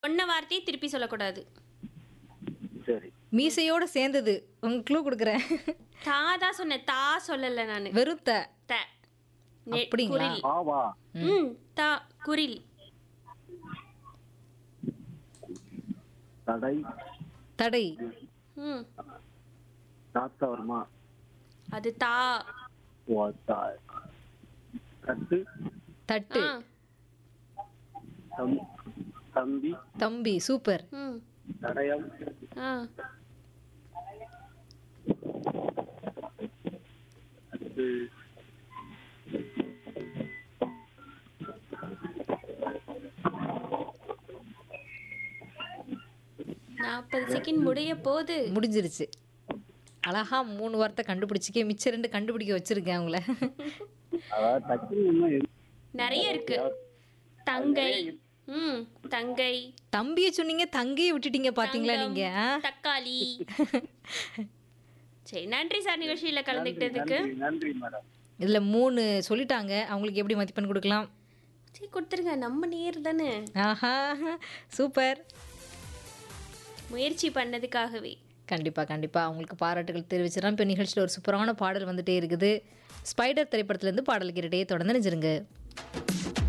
சொன்ன வார்த்தையை திருப்பி சொல்லக்கூடாது சரி மீசையோட சேர்ந்தது உங்களுக்கு க்ளூ கொடுக்குறேன் தா தான் சொன்னேன் தா சொல்லல நானு வெறும் த த நெ- அப்படிங்களா? குரில் ஆவா ம் தா குரில் தடை தடை ம் தாத்தா வருமா அது தா ஓ, தா- தட்டு தட்டு ஆ தம்- தம்பி தம்பி சூப்பர் ம் தடயம் ஆ அது நாற்பது செகண்ட் முடிய போகுது முடிஞ்சிருச்சு அழகா மூணு வார்த்தை கண்டுபிடிச்சிக்க மிச்சம் ரெண்டு கண்டுபிடிக்க வச்சிருக்கேன் அவங்கள அதாவது டக்குனு இன்னும் எது- நிறைய இருக்கு தங்கை ம் தங்கை தம்பியை சொன்னீங்க தங்கையை விட்டுட்டீங்க பாத்தீங்களா தங்கம், நீங்க ஆ? தக்காளி சரி நன்றி சார் நிகழ்ச்சியில கலந்துக்கிட்டதுக்கு நன்றி, நன்றி மேடம் இதுல மூணு சொல்லிட்டாங்க அவங்களுக்கு எப்படி மதிப்பெண் கொடுக்கலாம் சரி கொடுத்துருங்க நம்ம நேர் தானே ஆஹா சூப்பர் முயற்சி பண்ணதுக்காகவே கண்டிப்பா கண்டிப்பா அவங்களுக்கு பாராட்டுகள் தெரிவிச்சிடலாம் இப்போ நிகழ்ச்சியில் ஒரு சூப்பரான பாடல் வந்துட்டே இருக்குது ஸ்பைடர் திரைப்படத்திலேருந்து பாடல் கேட்டுட்டே தொடர்ந்து நினைச்சிருங்க